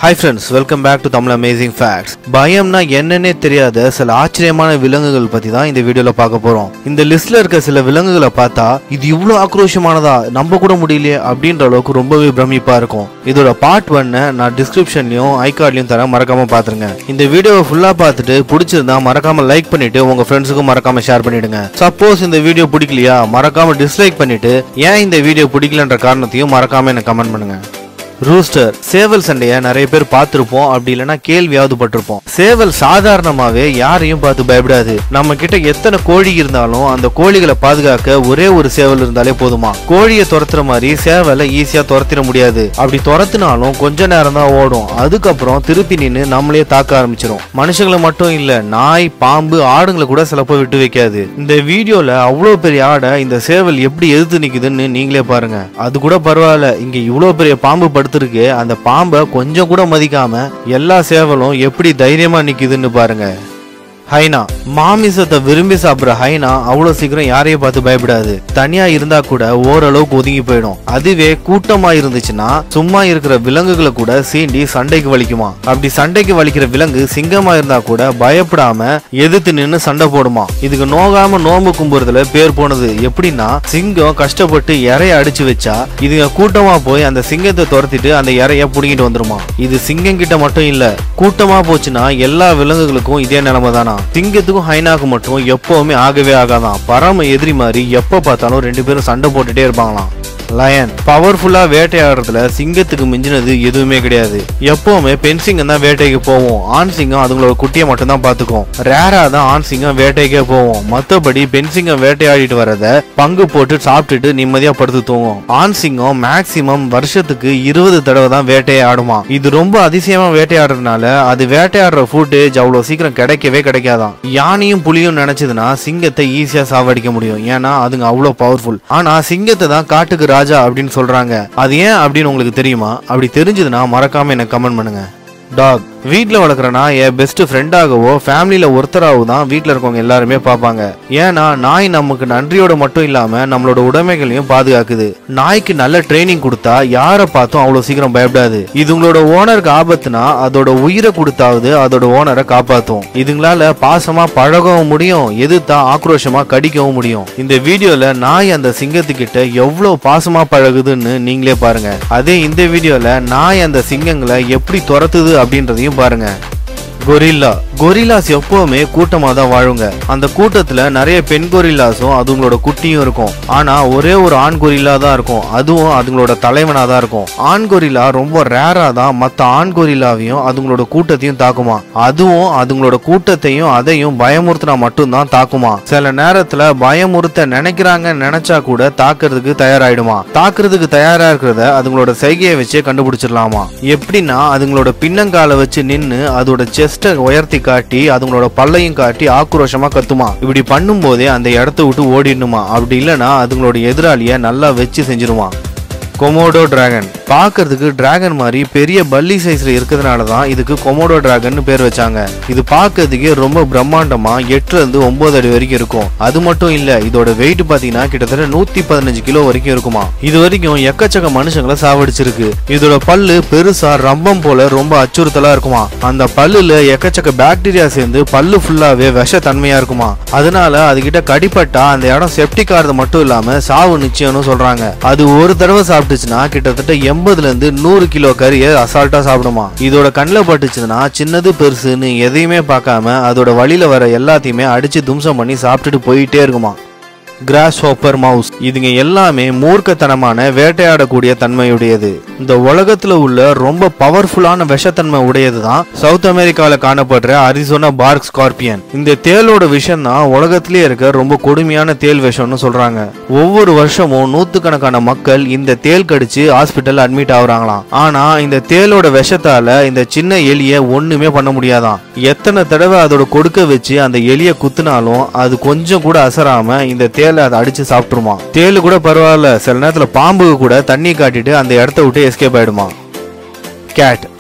hi friends welcome back to Tamil amazing facts பயம்னா என்னன்னே தெரியாத சில ஆச்சரியமான விலங்குகள் பத்தி தான் இந்த வீடியோல பார்க்க போறோம் இந்த லிஸ்ட்ல இருக்க சில விலங்குகளை பார்த்தா இது இவ்வளோ ஆக்ரோஷமானதா நம்ப கூட முடியலையே அப்படின்ற அளவுக்கு ரொம்பவே பிரமிப்பா இருக்கும் இதோட பார்ட் ஒன்னை நான் டிஸ்கிரிப்ஷன்லயும் ஐகார்ட்லயும் தரேன் மறக்காம பாத்துருங்க இந்த வீடியோவை ஃபுல்லா பார்த்துட்டு பிடிச்சிருந்தா மறக்காம லைக் பண்ணிட்டு உங்க ஃப்ரெண்ட்ஸுக்கும் மறக்காம ஷேர் பண்ணிடுங்க சப்போஸ் இந்த வீடியோ பிடிக்கலையா மறக்காம டிஸ்லைக் பண்ணிட்டு ஏன் இந்த வீடியோ பிடிக்கலன்ற காரணத்தையும் மறக்காம எனக்கு கமெண்ட் பண்ணுங்க ரூஸ்டர் சேவல் சண்டைய நிறைய பேர் பார்த்திருப்போம் அப்படி இல்லைன்னா கேள்வியாவது பட்டிருப்போம் சேவல் சாதாரணமாவே யாரையும் பார்த்து பயப்படாது நம்ம கிட்ட எத்தனை கோழி இருந்தாலும் அந்த கோழிகளை பாதுகாக்க ஒரே ஒரு சேவல் இருந்தாலே போதுமா கோழியை துரத்துற மாதிரி சேவலை ஈஸியா துரத்திட முடியாது அப்படி துரத்தினாலும் கொஞ்ச நேரம் தான் ஓடும் அதுக்கப்புறம் திருப்பி நின்று நம்மளே தாக்க ஆரம்பிச்சிடும் மனுஷங்களை மட்டும் இல்ல நாய் பாம்பு ஆடுங்களை கூட சிலப்போ விட்டு வைக்காது இந்த வீடியோல அவ்வளவு பெரிய ஆடை இந்த சேவல் எப்படி எதிர்த்து நிக்குதுன்னு நீங்களே பாருங்க அது கூட பரவாயில்ல இங்க இவ்வளவு பெரிய பாம்பு படுத்திருக்கு அந்த பாம்பை கொஞ்சம் கூட மதிக்காம எல்லா சேவலும் எப்படி தைரியமா நிக்குதுன்னு பாருங்க ஹைனா மாமிசத்தை விரும்பி சாப்பிடுற ஹைனா அவ்வளவு சீக்கிரம் யாரையும் பார்த்து பயப்படாது தனியா இருந்தா கூட ஓரளவுக்கு ஒதுங்கி போயிடும் அதுவே கூட்டமா இருந்துச்சுன்னா சும்மா இருக்கிற விலங்குகளை கூட சீண்டி சண்டைக்கு வலிக்குமா அப்படி சண்டைக்கு வலிக்கிற விலங்கு சிங்கமா இருந்தா கூட பயப்படாம எதிர்த்து நின்னு சண்டை போடுமா இதுக்கு நோகாம நோம்பு கும்புறதுல பேர் போனது எப்படின்னா சிங்கம் கஷ்டப்பட்டு இறைய அடிச்சு வச்சா இதுங்க கூட்டமா போய் அந்த சிங்கத்தை துரத்திட்டு அந்த இறைய புடுங்கிட்டு வந்துருமா இது சிங்கம் கிட்ட மட்டும் இல்ல கூட்டமா போச்சுன்னா எல்லா விலங்குகளுக்கும் இதே நிலைமை தானா சிங்கத்துக்கும் ஹைனாக்கும் மட்டும் எப்பவுமே ஆகவே ஆகாதான் பரம எதிரி மாதிரி எப்ப பார்த்தாலும் ரெண்டு பேரும் சண்டை போட்டுட்டே இருப்பாங்களாம் லயன் பவர்ஃபுல்லா வேட்டையாடுறதுல சிங்கத்துக்கு மிஞ்சினது எதுவுமே கிடையாது எப்பவுமே பெண் சிங்கம் தான் வேட்டைக்கு போவோம் ஆண் சிங்கம் அதுங்களோட குட்டியை மட்டும் தான் பாத்துக்கும் ரேரா தான் ஆண் சிங்கம் வேட்டைக்கே போவோம் மத்தபடி பெண் சிங்கம் வேட்டையாடிட்டு வரத பங்கு போட்டு சாப்பிட்டுட்டு நிம்மதியா படுத்து தூங்கும் ஆண் சிங்கம் மேக்சிமம் வருஷத்துக்கு இருபது தடவை தான் வேட்டையை ஆடுமா இது ரொம்ப அதிசயமா வேட்டையாடுறதுனால அது வேட்டையாடுற ஃபுட்டேஜ் அவ்வளவு சீக்கிரம் கிடைக்கவே கிடைக்காதாம் யானையும் புலியும் நினைச்சதுன்னா சிங்கத்தை ஈஸியா சாவடிக்க முடியும் ஏன்னா அதுங்க அவ்வளவு பவர்ஃபுல் ஆனா சிங்கத்தை தான் காட்டுக்கு ராஜா அப்படின்னு சொல்றாங்க அது ஏன் அப்படின்னு உங்களுக்கு தெரியுமா அப்படி தெரிஞ்சதுன்னா மறக்காம எனக்கு கமெண்ட் பண்ணுங்க டாக் வீட்டில் வளர்க்குற நாயை பெஸ்ட் ஃப்ரெண்டாகவோ ஃபேமிலியில் ஒருத்தராகவும் தான் வீட்டில் இருக்கவங்க எல்லாருமே பார்ப்பாங்க ஏன்னா நாய் நமக்கு நன்றியோட மட்டும் இல்லாமல் நம்மளோட உடைமைகளையும் பாதுகாக்குது நாய்க்கு நல்ல ட்ரைனிங் கொடுத்தா யாரை பார்த்தும் அவ்வளோ சீக்கிரம் பயப்படாது இதுங்களோட ஓனருக்கு ஆபத்துனா அதோட உயிரை கொடுத்தாவது அதோட ஓனரை காப்பாற்றும் இதுங்களால பாசமாக பழகவும் முடியும் எதிர்த்தா ஆக்ரோஷமாக கடிக்கவும் முடியும் இந்த வீடியோவில் நாய் அந்த சிங்கத்துக்கிட்ட எவ்வளோ பாசமாக பழகுதுன்னு நீங்களே பாருங்க அதே இந்த வீடியோவில் நாய் அந்த சிங்கங்களை எப்படி துரத்துது அப்படின்றதையும் பாருங்க கொரில்லா கொரில்லாஸ் எப்பவுமே கூட்டமா தான் வாழுங்க அந்த கூட்டத்துல நிறைய பெண் கொரில்லாஸும் அதுங்களோட குட்டியும் இருக்கும் ஆனா ஒரே ஒரு ஆண் கொரில்லா தான் இருக்கும் அதுவும் அதுங்களோட தலைவனா தான் இருக்கும் ஆண் கொரில்லா ரொம்ப ரேரா தான் மத்த ஆண் கொரில்லாவையும் அதுங்களோட கூட்டத்தையும் தாக்குமா அதுவும் அதுங்களோட கூட்டத்தையும் அதையும் பயமுறுத்தினா மட்டும்தான் தாக்குமா சில நேரத்துல பயமுறுத்த நினைக்கிறாங்க நினைச்சா கூட தாக்குறதுக்கு தயாராயிடுமா தாக்குறதுக்கு தயாரா இருக்கிறத அதுங்களோட செய்கையை வச்சே கண்டுபிடிச்சிடலாமா எப்படின்னா அதுங்களோட பின்னங்கால வச்சு நின்னு அதோட செஸ்ட உயர்த்தி காட்டி அதுங்களோட பல்லையும் காட்டி ஆக்ரோஷமா கத்துமா இப்படி பண்ணும்போதே அந்த இடத்த விட்டு ஓடிடணுமா அப்படி இல்லைன்னா அதுங்களோட எதிராளிய நல்லா வச்சு செஞ்சிருமா கொமோடோ டிராகன் பார்க்கிறதுக்கு டிராகன் மாதிரி பெரிய பல்லி சைஸ்ல இருக்கிறதுனால தான் இதுக்கு கொமோடோ டிராகன் பேர் வச்சாங்க இது பார்க்கிறதுக்கே ரொம்ப பிரம்மாண்டமா எட்டுல இருந்து ஒன்பது அடி வரைக்கும் இருக்கும் அது மட்டும் இல்ல இதோட வெயிட் பாத்தீங்கன்னா கிட்டத்தட்ட நூத்தி பதினஞ்சு கிலோ வரைக்கும் இருக்குமா இது வரைக்கும் எக்கச்சக்க மனுஷங்களை சாவடிச்சிருக்கு இதோட பல்லு பெருசா ரம்பம் போல ரொம்ப அச்சுறுத்தலா இருக்குமா அந்த பல்லுல எக்கச்சக்க பாக்டீரியா சேர்ந்து பல்லு ஃபுல்லாவே விஷ தன்மையா இருக்குமா அதனால அதுகிட்ட கடிப்பட்டா அந்த இடம் செப்டிக் ஆறது மட்டும் இல்லாம சாவு நிச்சயம்னு சொல்றாங்க அது ஒரு தடவை சாப்பிட்டுச்சுன்னா கிட்டத்தட்ட எண்பதுல இருந்து நூறு கிலோ கறியை அசால்ட்டா சாப்பிடுமா இதோட கண்ணில் பட்டுச்சுன்னா சின்னது பெருசுன்னு எதையுமே பார்க்காம அதோட வழியில வர எல்லாத்தையுமே அடிச்சு தும்சம் பண்ணி சாப்பிட்டுட்டு போயிட்டே இருக்குமா கிராஸ் ஹோப்பர் மவுஸ் இதுங்க எல்லாமே மூர்க்கத்தனமான வேட்டையாடக்கூடிய தன்மையுடையது இந்த உலகத்துல உள்ள ரொம்ப பவர்ஃபுல்லான விஷத்தன்மை உடையது தான் சவுத் அமெரிக்கால காணப்படுற அரிசோனா பார்க் ஸ்கார்பியன் இந்த தேளோட விஷம் தான் உலகத்திலே இருக்க ரொம்ப கொடுமையான தேள் விஷம்னு சொல்றாங்க ஒவ்வொரு வருஷமும் நூத்துக்கணக்கான மக்கள் இந்த தேள் கடிச்சு ஹாஸ்பிட்டல் அட்மிட் ஆகுறாங்களாம் ஆனா இந்த தேளோட விஷத்தால இந்த சின்ன எலிய ஒண்ணுமே பண்ண முடியாதாம் எத்தனை தடவை அதோட கொடுக்க வச்சு அந்த எலிய குத்துனாலும் அது கொஞ்சம் கூட அசராம இந்த தேலை அதை அடிச்சு சாப்பிட்டுருமா தேளு கூட பரவாயில்ல சில நேரத்துல பாம்புக்கு கூட தண்ணி காட்டிட்டு அந்த இடத்த விட்டு எஸ்கேப் ஆயிடுமா கேட்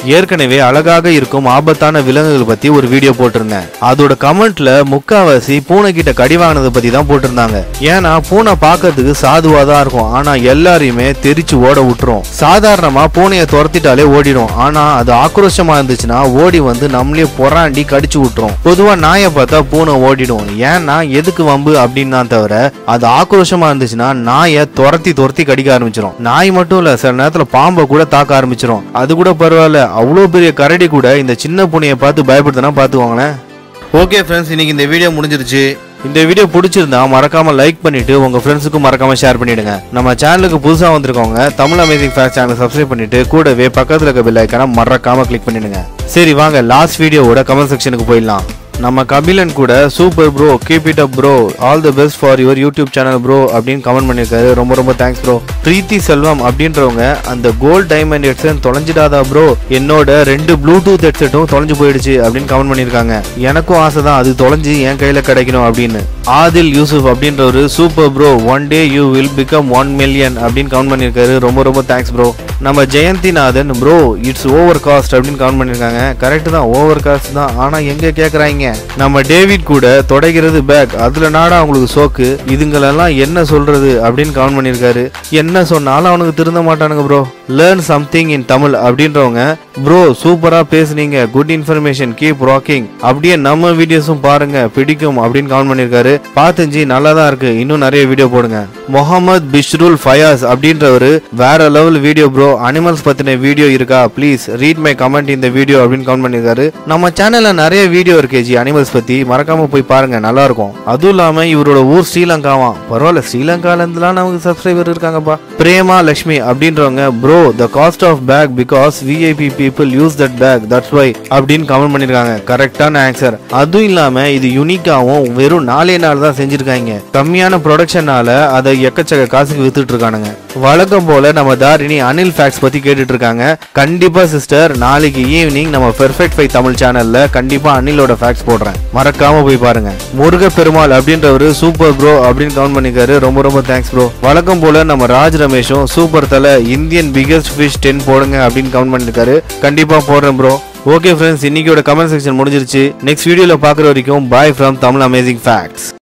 ஏற்கனவே அழகாக இருக்கும் ஆபத்தான விலங்குகள் பத்தி ஒரு வீடியோ போட்டிருந்தேன் அதோட கமெண்ட்ல முக்காவாசி பூனை கிட்ட கடி வாங்கினதை பத்தி தான் போட்டிருந்தாங்க ஏன்னா பூனை பார்க்கறதுக்கு சாதுவா தான் இருக்கும் ஆனா எல்லாரையுமே தெரிச்சு ஓட விட்டுரும் சாதாரணமா பூனையை துரத்திட்டாலே ஓடிடும் ஆனா அது ஆக்ரோஷமா இருந்துச்சுன்னா ஓடி வந்து நம்மளே பொறாண்டி கடிச்சு விட்டுரும் பொதுவா நாயை பார்த்தா பூனை ஓடிடும் ஏன்னா எதுக்கு வம்பு அப்படின்னு தான் தவிர அது ஆக்ரோஷமா இருந்துச்சுன்னா நாயை துரத்தி துரத்தி கடிக்க ஆரம்பிச்சிடும் நாய் மட்டும் இல்ல சில நேரத்துல பாம்பை கூட தாக்க ஆரம்பிச்சிடும் அது கூட பரவாயில்ல அவ்வளோ பெரிய கரடி கூட இந்த சின்ன பூனையை பார்த்து பயப்படுதுன்னா பார்த்துக்கோங்களேன் ஓகே ஃப்ரெண்ட்ஸ் இன்னைக்கு இந்த வீடியோ முடிஞ்சிருச்சு இந்த வீடியோ பிடிச்சிருந்தா மறக்காம லைக் பண்ணிட்டு உங்க ஃப்ரெண்ட்ஸுக்கும் மறக்காம ஷேர் பண்ணிடுங்க நம்ம சேனலுக்கு புதுசா வந்திருக்கவங்க Tamil amazing fact channel subscribe பண்ணிட்டு கூடவே பக்கத்துல இருக்க பெல் ஐக்கான மறக்காம கிளிக் பண்ணிடுங்க சரி வாங்க லாஸ்ட் வீடியோவோட கமெண்ட் செக்ஷனுக்கு போயிடலாம் நம்ம கபிலன் கூட super bro keep it up bro all the best for your YouTube channel bro அப்படின்னு கமெண்ட் பண்ணியிருக்காரு ரொம்ப ரொம்ப தேங்க்ஸ் ப்ரோ பிரீத்தி செல்வம் அப்படின்றவங்க அந்த கோல்ட் டைமண்ட் ஹெட்செட் தொலைஞ்சிடாதா ப்ரோ என்னோட ரெண்டு ப்ளூடூத் ஹெட்செட்டும் தொலைஞ்சு போயிடுச்சு அப்படின்னு கமெண்ட் பண்ணியிருக்காங்க எனக்கும் ஆசை தான் அது தொலைஞ்சு என் கையில கிடைக்கணும் அப்படின்னு ஆதில் யூசுப் அப்படின்ற ஒரு super bro one day you will become one million அப்படின்னு கவுண்ட் பண்ணியிருக்காரு ரொம்ப ரொம்ப தேங்க்ஸ் ப்ரோ நம்ம Jayanthinathan bro it's over cost அப்படின்னு கவுண்ட் பண்ணியிருக்காங்க கரெக்ட் தான் ஓவர் காஸ்ட் தான் ஆனால் எங்கே கேட்குறாங்க நம்ம டேவிட் கூட தொடைகிறது பேக் அதில் நாடா அவங்களுக்கு சோக்கு இதுங்களெல்லாம் என்ன சொல்றது அப்படின்னு கவுண்ட் பண்ணியிருக்காரு என்ன சொன்னாலும் அவனுக்கு திருந்த மாட்டானுங்க bro learn something in Tamil அப்படின்றவங்க ப்ரோ சூப்பரா பேசுனீங்க குட் இன்ஃபர்மேஷன் கீப் ராக்கிங் அப்படியே நம்ம வீடியோஸும் பாருங்க பிடிக்கும் அப்படின்னு கவுண்ட் பண்ணியிருக்காரு பார்த்துஞ்சி நல்லா தான் இருக்கு இன்னும் நிறைய வீடியோ போடுங்க முகமது பிஷ்ருல் ஃபயாஸ் அப்படின்றவரு வேற லெவல் வீடியோ ப்ரோ அனிமல்ஸ் பத்தின வீடியோ இருக்கா ப்ளீஸ் ரீட் மை கமெண்ட் இந்த வீடியோ அப்படின்னு கவுண்ட் பண்ணியிருக்காரு நம்ம சேனல்ல நிறைய வீடியோ இருக்கு ஜி அனிமல்ஸ் பத்தி மறக்காம போய் பாருங்க நல்லா இருக்கும் அதுவும் இல்லாம இவரோட ஊர் ஸ்ரீலங்காவா பரவாயில்ல ஸ்ரீலங்கால இருந்துலாம் நமக்கு சப்ஸ்கிரைபர் இருக்காங்கப்பா பிரேமா லட்சுமி அப்படின்றவங்க bro the cost of bag because VIP people use that bag that's why அப்படின்னு கமெண்ட் பண்ணிருக்காங்க கரெக்டான ஆன்சர் அதுவும் இல்லாம இது யூனிக்காவும் வெறும் நாலே நாள் தான் செஞ்சிருக்காங்க கம்மியான ப்ரொடக்ஷனால அதை எக்கச்சக்க காசுக்கு வித்துட்டு இருக்கானுங்க வழக்கம் போல நம்ம தாரிணி அனில் ஃபேக்ட்ஸ் பத்தி கேட்டுட்டு இருக்காங்க கண்டிப்பா சிஸ்டர் நாளைக்கு ஈவினிங் நம்ம பெர்ஃபெக்ட் ஃபை தமிழ் சேனல்ல கண்டிப்பா அனிலோட ஃபேக்ட்ஸ் போடுறேன் மறக்காம போய் பாருங்க முருக பெருமாள் அப்படின்றவரு சூப்பர் ப்ரோ அப்படின்னு கவுண்ட் பண்ணிருக்காரு ரொம்ப ரொம்ப தேங்க்ஸ் ப்ரோ வழக்கம் போல நம்ம ராஜ் ரமேஷும் சூப்பர் தலை இந்தியன் பிகெஸ்ட் ஃபிஷ் டென் போடுங்க அப்படின்னு கவுண்ட் பண்ணிருக்காரு கண்டிப்பா போடுறேன் ப்ரோ ஓகே ஃப்ரெண்ட்ஸ் இன்னைக்கோட கமெண்ட் செக்ஷன் முடிஞ்சிருச்சு நெக்ஸ்ட் வீடியோல பாக்குற வரைக்கும் bye from Tamil amazing facts